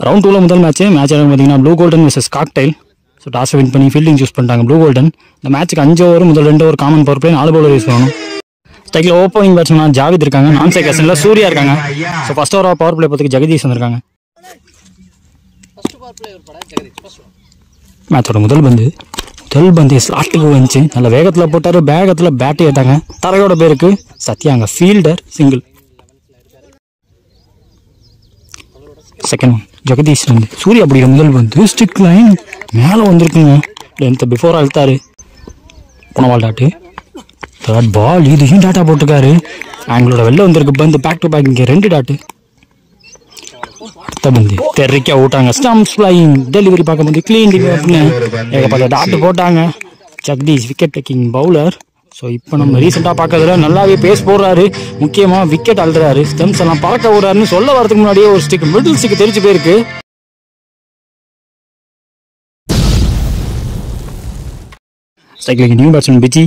Round டூவில் முதல் match match பார்த்தீங்கன்னா blue golden vs cocktail so டாஸை வின் பண்ணி ஃபீல்டிங் சூஸ் பண்ணிட்டாங்க ப்ளூ கோல்டன் இந்த மேட்ச்சுக்கு அஞ்சு ஓவர் முதல் ரெண்டு ஓவர் காமன் பவர் பிளே நாலு பவுலர் யூஸ் பண்ணணும் ஸ்டைக்கில் ஓப்பனிங் பேட்ஸ்மேன் ஜாவித் இருக்காங்க நான் செகண்டில் சூர்யா இருக்காங்க so first over power play பார்த்துக்கு ஜெகதீஷ் வந்திருக்காங்க மேட்சோட முதல் பந்து முதல் பந்து ஸ்லாட்டுக்கு வந்துச்சு நல்ல வேகத்தில் போட்டார் வேகத்தில் பேட் ஏத்தாங்க தரையோட பேருக்கு சத்யாங்க fielder single second one Jagadeesh வந்து சூர்யா அப்படிங்கிற முதல் பந்து ஸ்டிக் லைன் மேலே வந்திருக்குங்க லென்த்தை பிஃபோர் அழுத்தாரு புனவால் டாட்டு தேர்ட் பால் இதையும் டாட்டா போட்டிருக்காரு ஆங்களோட வெளில வந்திருக்கு பந்து பேக் டு பேக் இங்கே ரெண்டு டாட்டு அடுத்த பந்து தெறிக்க விட்டாங்க ஸ்டம்ப்ஸ் ஃப்ளைங் டெலிவரி பார்க்க வந்து க்ளீன் அப்படின்னு ஏகப்பட்ட டாட்டு போட்டாங்க Jagadeesh wicket taking bowler so இப்போ நம்ம ரீசெண்டாக பார்க்கறதுல நல்லாவே பேஸ் போடுறாரு முக்கியமாக விக்கெட் அழுறாரு ஸ்டெம்ஸ் எல்லாம் பறக்க விடுறாருன்னு சொல்ல வரதுக்கு முன்னாடியே ஒரு ஸ்டிக் மிடில் ஸ்டிக் தெரிச்சு போயிருக்கு ஸ்ட்ரைக்ல நியூ பேட்ஸ்மேன் பிச்சி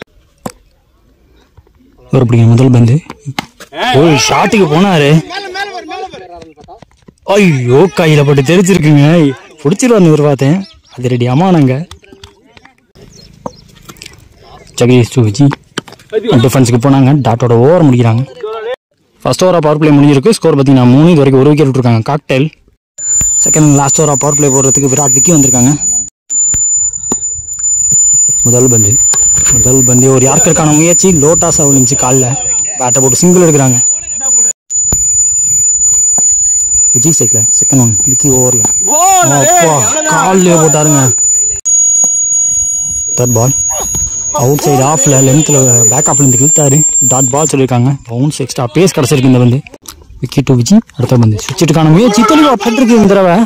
ஒரு பிடிக்கும் முதல் பந்து ஓ ஷாட்டுக்கு போனாரு ஐயோ கையில பட்டு தெரிச்சிருக்குங்க பிடிச்சிருவான்னு ஒரு பார்த்தேன் அது ரெடி அம்மானாங்க ஜெகதீஷ் டு விஜி டிஃபென்ஸுக்கு போனாங்க டாட்டோட ஓவர் முடிக்கிறாங்க ஃபர்ஸ்ட் ஓவராக பவர் பிளே முடிஞ்சிருக்கு ஸ்கோர் பார்த்தீங்கன்னா மூணு இது வரைக்கும் ஒரு விக்கெட் விட்டுருக்காங்க காக்டெயில் செகண்ட் லாஸ்ட் ஓவராக பவர் பிளே போடுறதுக்கு விராட் விக்கி வந்திருக்காங்க முதல் பந்து முதல் பந்து ஒரு யார்க்கருக்கான முயற்சி லோட்டாஸ் விழுந்துச்சு காலில் பேட்டை போட்டு சிங்கிள் எடுக்கிறாங்க விஜய் சைக்கிள் செகண்ட் ஒன் விக்கி ஓவரில் அப்பா கால்லேயே போட்டாருங்க தேர்ட் பால் அவுட் சைடு ஆஃப்ல லென்த்தில் பேக் ஆஃப்ல இருந்து இழுத்தாரு டாட் பால் சொல்லியிருக்காங்க பவுன்ஸ் எக்ஸ்ட்ரா பேஸ் கிடச்சிருக்கு இந்த வந்து விக்கி டு விஜி அடுத்த பந்து சுவிட்சுக்கான முயற்சி தெளிவாக பட்டிருக்கு இந்த தடவை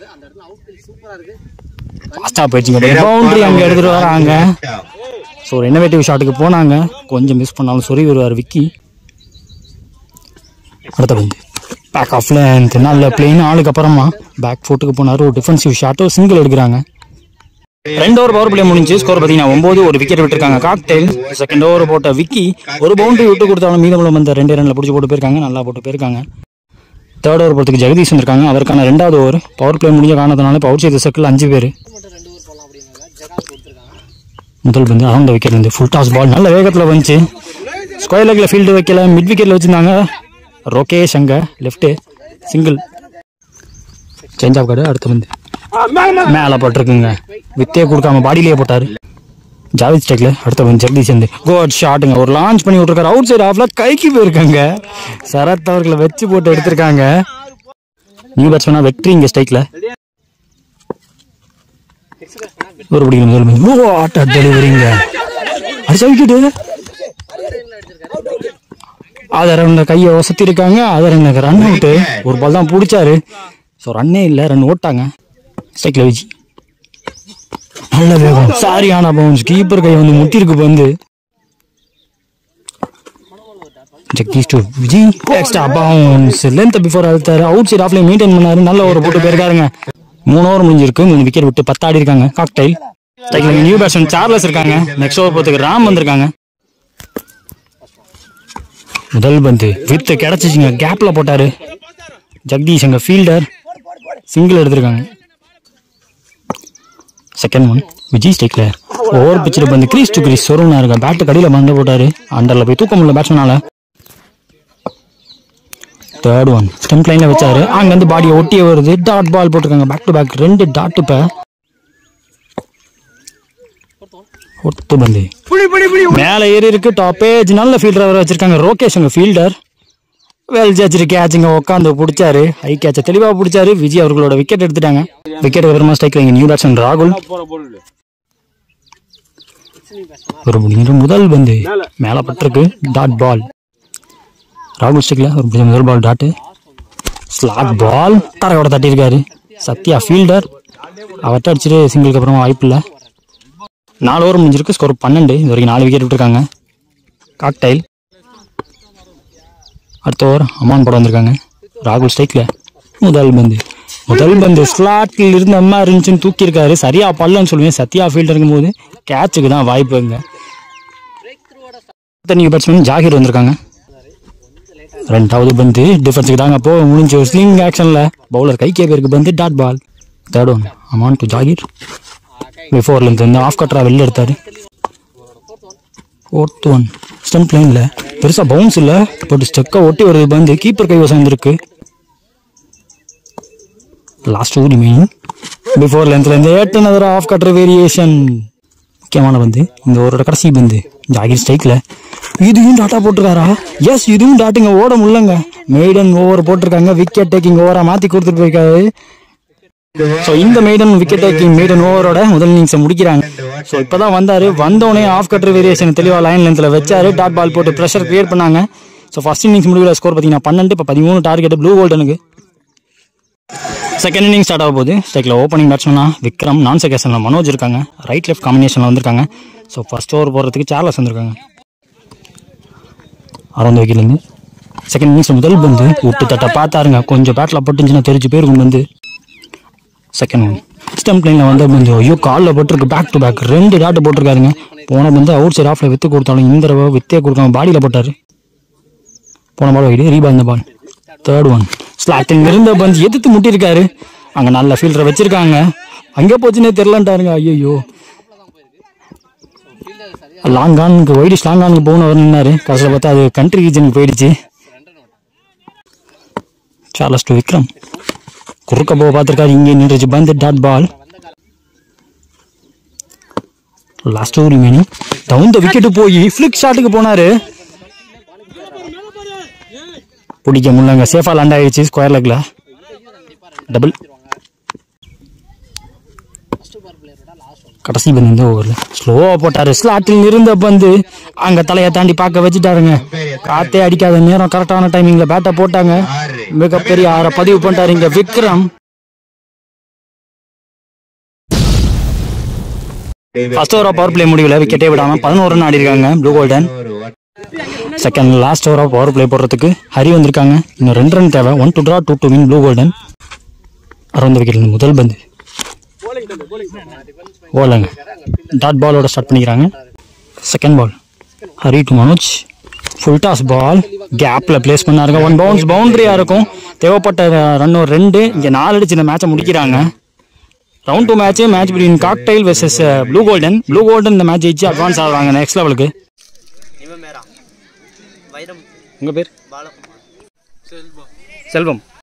ஃபாஸ்ட்டாக போயிடுச்சுங்க பவுண்டரி அங்கே எடுத்துட்டு வராங்க ஸோ ஒரு இன்னோவேட்டிவ் ஷாட்டுக்கு போனாங்க கொஞ்சம் மிஸ் பண்ணாலும் சொறி வருவார் விக்கி அடுத்த பந்து பேக் ஆஃப்ல நல்ல பிளெயின் ஆளுக்கு அப்புறமா பேக் ஃபோட்டுக்கு போனார் ஒரு டிஃபென்சிவ் ஷாட்டோ சிங்கிள் எடுக்கிறாங்க ரெண்டு ஓவர் பவர் பிளே முடிஞ்சு ஸ்கோர் பார்த்தீங்கன்னா ஒன்பது ஒரு விக்கெட் விட்டுருக்காங்க காக்டெயில் செகண்ட் ஓவர் போட்ட விக்கி ஒரு பவுண்டரி விட்டு கொடுத்தாலும் மீதமுள்ள வந்த ரெண்டு ரன்ல பிடிச்சி போட்டு போயிருக்காங்க நல்லா போட்டு போயிருக்காங்க தேர்ட் ஓவர் போகிறதுக்கு ஜெகதீஷ் வந்திருக்காங்க அதற்கான ரெண்டாவது ஓவர் பவர் பிளே முடிஞ்ச காரணத்தினால பவர் செய்த சர்க்கிள் அஞ்சு பேர் முதல் பந்து அரௌண்ட் விக்கெட் வந்து ஃபுல் டாஸ் பால் நல்ல வேகத்தில் வந்துச்சு ஸ்கொயர் லெக்கில் ஃபீல்டு வைக்கல மிட் விக்கெட்டில் வச்சிருந்தாங்க ரோகேஷ் அங்கே left single change off guard அடுத்து வந்து மேலே போட்டிருக்குங்க வித்தே கொடுக்காம பாடியிலேயே போட்டார் ஜாவித் ஸ்டேக்ல அடுத்த வந்து ஜெகதீஷ் வந்து கோட் ஷாட்டுங்க ஒரு லான்ச் பண்ணி விட்டுருக்காரு அவுட் சைடு ஆஃப்ல கைக்கு போயிருக்காங்க சரத் அவர்களை வச்சு போட்டு எடுத்திருக்காங்க நியூ பேட்ஸ்மேனா வெற்றி இங்க ஸ்டைக்ல ஒரு பிடிக்கும் முதல் பந்து. ஓ ஆட்ட டெலிவரிங்க அடிச்சா விக்கெட்டு ஆதாரம் கையை வசத்தி இருக்காங்க ஆதாரம் ரன் அவுட்டு ஒரு பால் தான் பிடிச்சாரு ஸோ ரன்னே இல்லை ரன் ஓட்டாங்க ஸ்டைக்ல வச்சு நல்ல வேகம் சாரியான பவுன்ஸ் கீப்பர் கை வந்து முட்டிருக்கு பந்து Jagadeesh to Vijay extra bounce length before அழுத்தாரு அவுட் சைட் ஆஃப்ல மெயின்டைன் பண்ணாரு நல்ல ஒரு போட்டு போயிருக்காருங்க மூணு ஓவர் முடிஞ்சிருக்கு மூணு விக்கெட் விட்டு பத்தாடி இருக்காங்க காக்டைல் ஸ்டைக்ல நியூ பேட்ஸ்மேன் சார்லஸ் இருக்காங்க நெக்ஸ்ட் ஓவர் போறதுக்கு ராம் வந்திருக்காங்க முதல் பந்து வித்து கிடைச்சிச்சுங்க கேப்ல போட்டாரு ஜெகதீஷ் அங்க ஃபீல்டர் சிங்கிள் எடுத்திருக்காங்க செகண்ட் ஒன் விஜய் ஸ்டேக்ல ஓவர் பிச்சில் பந்து கிரீஸ் டு கிரீஸ் சொருனா இருக்க பேட்டு கடியில் மண்ட போட்டாரு அண்டர்ல போய் தூக்க முடியல பேட்ஸ்மேனால தேர்ட் ஒன் ஸ்டெம்ப் லைன்ல வச்சாரு அங்க இருந்து பாடியை ஒட்டியே வருது டாட் பால் போட்டிருக்காங்க பேக் டு பேக் ரெண்டு டாட் இப்ப ஒட்டு பந்து மேல ஏறி இருக்கு டாப் ஏஜ் நல்ல ஃபீல்டர் வர வச்சிருக்காங்க ரோகேஷ் அங்க ஃபீல்டர் வெல் ஜட்ஜ் கேட்சிங்க உட்காந்து பிடிச்சாரு ஹை கேட்ச தெளிவா பிடிச்சாரு விஜய் அவர்களோட விக்கெட் எடுத்துட்டாங்க விக்கெட் அப்புறமா ஸ்ட்ரைக் வைங்க நியூ பேட்ஸ்மேன் ராகுல் ஒரு முடிஞ்ச முதல் பந்து மேல பட்டிருக்கு டாட் பால் ராகுல் ஸ்டிக்ல ஒரு முடிஞ்ச முதல் பால் டாட்டு ஸ்லாட் பால் தரையோட தட்டியிருக்காரு சத்யா ஃபீல்டர் அவர்கிட்ட அடிச்சுட்டு சிங்கிளுக்கு அப்புறமா வாய்ப்பு இல்லை நாலு ஓவர் முடிஞ்சிருக்கு ஸ்கோர் பன்னெண்டு இது வரைக்கும் நாலு விக்கெட் விட்டுருக்காங்க காக்டைல் அடுத்த ஓவர் அம்மான் போட வந்திருக்காங்க ராகுல் ஸ்ட்ரைக்ல முதல் பந்து முதல் பந்து ஸ்லாட்டில் இருந்து அம்மா இருந்துச்சுன்னு தூக்கியிருக்காரு சரியா பல்லன்னு சொல்லுவேன் சத்யா ஃபீல்ட் இருக்கும்போது கேட்சுக்கு தான் வாய்ப்புங்க நியூ பேட்ஸ்மேன் ஜாகிர் வந்திருக்காங்க ரெண்டாவது பந்து டிஃபென்ஸுக்கு தாங்க போ முடிஞ்சு ஸ்லிங் ஆக்ஷனில் பவுலர் கை கேப்பிற்கு பந்து dot ball third one Aman to Zakir பிஃபோர்லேருந்து வந்து ஆஃப் கட்டரா வெளில எடுத்தார் ஃபோர்த் ஒன் ஸ்டம்ப் லைனில் பெருசாக பவுன்ஸ் இல்லை பட் ஸ்டெக்கை ஒட்டி வருது பந்து கீப்பர் கைவசம் வந்திருக்கு லாஸ்ட் ஓவர் ரிமைனிங் பிஃபோர் லென்த்லேருந்து எட்டு நதர் ஆஃப் கட்டர் வேரியேஷன் முக்கியமான பந்து இந்த ஓவரோட கடைசி பந்து ஜாகிர் ஸ்ட்ரைக்கில் இதுவும் டாட்டா போட்டிருக்காரா எஸ் இதுவும் டாட்டுங்க ஓட முடியலங்க மெய்டன் ஓவர் போட்டிருக்காங்க விக்கெட் டேக்கிங் ஓவராக மாற்றி கொடுத்துட்டு போயிருக்காரு ஸோ இந்த மெய்டன் விக்கெட் டேக்கிங் மெய்டன் ஓவரோட முதல் இன்னிங்ஸை முடிக்கிறாங்க ஸோ இப்போ தான் வந்தார் வந்தோடனே ஆஃப் கட்டர் வேரியேஷன் தெளிவாக லைன் லென்த்தில் வச்சாரு டாட் பால் போட்டு ப்ரெஷர் கிரியேட் பண்ணாங்க ஸோ ஃபர்ஸ்ட் இன்னிங்ஸ் முடிவில் ஸ்கோர் பார்த்தீங்கன்னா பன்னெண்டு இப்போ பதிமூணு டார்கெட் ப்ளூ கோல்டனுக்கு செகண்ட் இன்னிங் ஸ்டார்ட் ஆக போகுது ஸ்ட்ரைக்கில் ஓப்பனிங் பேட்ஸ்மனா விக்ரம் நான் செகேஷனில் மனோஜ் இருக்காங்க ரைட் லெஃப்ட் காம்பினேஷனில் வந்திருக்காங்க ஸோ ஃபர்ஸ்ட் ஓவர் போடுறதுக்கு சார்லஸ் வந்திருக்காங்க அறந்து வைக்கலேருந்து செகண்ட் இன்னிங்ஸ் முதல் பந்து விட்டு தட்ட பார்த்தாருங்க கொஞ்சம் பேட்டில் பட்டுச்சுன்னா தெரிஞ்சு போயிருக்கும் பந்து செகண்ட் ஒன் ஸ்டம்ப் லைனில் வந்து பந்து ஐயோ காலில் போட்டிருக்கு பேக் டு பேக் ரெண்டு டாட்டு போட்டிருக்காருங்க போன பந்து அவுட் சைட் ஆஃபில் வித்து கொடுத்தாலும் இந்த தடவை வித்தே கொடுக்காம பாடியில் போட்டார் போன பால் வைடு ரீபா இந்த பால் தேர்ட் ஒன் ஸ்லாட்டிங் இருந்த பந்து எதிர்த்து முட்டியிருக்காரு அங்கே நல்ல ஃபீல்டரை வச்சிருக்காங்க அங்கே போச்சுன்னே தெரிலன்ட்டாருங்க ஐயோ லாங் ஆனுக்கு வைடிஷ் லாங் ஆனுக்கு போகணும் அவர் நின்னாரு கடைசியில் பார்த்தா அது கண்ட்ரி ரீஜனுக்கு போயிடுச்சு சார்லஸ் டு விக்ரம் குறுக்க போக பார்த்துருக்காரு இங்கே நின்றுச்சு பந்து dot ball last over remaining down the wicket போய் ஃபிளிக் ஷாட்டுக்கு போனாரு பிடிக்க முடியலங்க சேஃபா லேண்ட் ஆயிடுச்சு ஸ்கொயர் லெக்ல டபுள் கடைசி பந்து இந்த ஓவரில் ஸ்லோவாக போட்டார் ஸ்லாட்டில் இருந்த பந்து அங்கே தலையை தாண்டி பார்க்க வச்சுட்டாருங்க காத்தே அடிக்காத நேரம் கரெக்டான டைமிங்கில் பேட்டை போட்டாங்க மிகப்பெரிய ஆற பதிவு பண்ணிட்டாரு இங்கே Vikram first over power play முடிவில் விக்கெட்டே விடாமல் பதினோரு ரன் ஆடி இருக்காங்க ப்ளூ கோல்டன் செகண்ட் லாஸ்ட் ஓவராக பவர் பிளே போடுறதுக்கு ஹரி வந்திருக்காங்க இன்னும் ரெண்டு ரன் தேவை one to draw two to win blue golden அறுபது விக்கெட் முதல் பந்து ஓலங்க டாட் பாலோட ஸ்டார்ட் பண்ணிக்கிறாங்க second ball Hari to Manoj full toss ball கேப்பில் ப்ளேஸ் பண்ணாருங்க ஒன் பவுன்ஸ் பவுண்டரியாக இருக்கும் தேவைப்பட்ட ரன் ஒரு ரெண்டு இங்கே நாலு அடிச்சு இந்த மேட்சை முடிக்கிறாங்க round two match match between cocktail versus blue golden blue golden இந்த மேட்ச் ஜெயிச்சு அட்வான்ஸ் ஆகுறாங்க நெக்ஸ்ட் லெவலுக்கு இவன் மேரா வைரம் உங்கள் பேர் பாலகுமார் செல்வம்